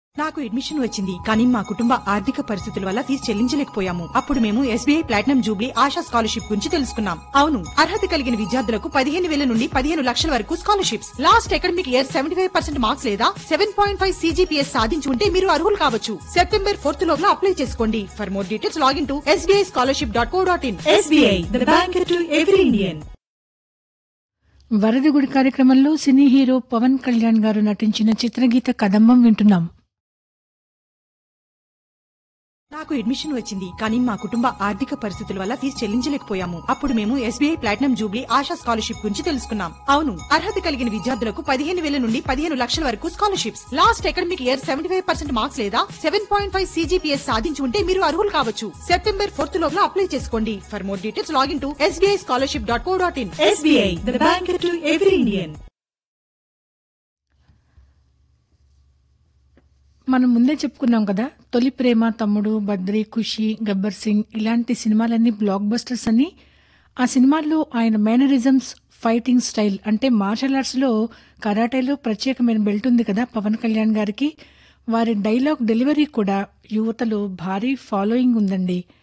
నాకు అడ్మిషన్ వచ్చింది కానీ మా కుటుంబ ఆర్థిక పరిస్థితుల వల్ల ఫీజు చెల్లించలేకపోయాము అప్పుడు మేము SBI platinum jubilee Asha scholarship గురించి తెలుసుకున్నాం అవును అర్హత కలిగిన విద్యార్థులకు పదిహేను వేల నుండి పదిహేను లక్షల వరకు scholarships last academic year seventy five percent marks లేదా సెవెన్ పాయింట్ ఫైవ్ సీజీపీఎస్ సాధించి ఉంటే మీరు అర్హులు కావచ్చు సెప్టెంబర్ ఫోర్త్ లోపల అప్లై చేసుకోండి for more details login to SBI scholarship dot co dot in SBI the bank to every Indian వరదగుడి కార్యక్రమంలో సినీ హీరో పవన్ కళ్యాణ్ గారు నటించిన చిత్రగీత కదంబం వింటున్నాం నాకు అడ్మిషన్ వచ్చింది కానీ మా కుటుంబ ఆర్థిక పరిస్థితుల వల్ల ఫీజు చెల్లించలేకపోయాము అప్పుడు మేము SBI platinum jubilee Asha scholarship గురించి తెలుసుకున్నాం అవును అర్హత కలిగిన విద్యార్థులకు పదిహేను వేల నుండి పదిహేను లక్షల వరకు scholarships last academic year seventy five percent marks లేదా సెవెన్ పాయింట్ ఫైవ్ సీజీపీఎస్ సాధించి ఉంటే మీరు అర్హులు కావచ్చు సెప్టెంబర్ ఫోర్త్ లోపల అప్లై చేసుకోండి for more details login to SBI scholarship dot co dot in SBI the bank to every Indian మనం ముందే చెప్పుకున్నాం కదా తొలి ప్రేమ తమ్ముడు బద్రి ఖుషి గబ్బర్ సింగ్ ఇలాంటి సినిమాలన్నీ బ్లాక్ బస్టర్స్ అని ఆ సినిమాల్లో ఆయన మేనరిజమ్స్ ఫైటింగ్ స్టైల్ అంటే మార్షల్ ఆర్ట్స్లో కరాటేలో ప్రత్యేకమైన బెల్ట్ ఉంది కదా పవన్ కళ్యాణ్ గారికి వారి డైలాగ్ డెలివరీ కూడా యువతలో భారీ ఫాలోయింగ్ ఉందండి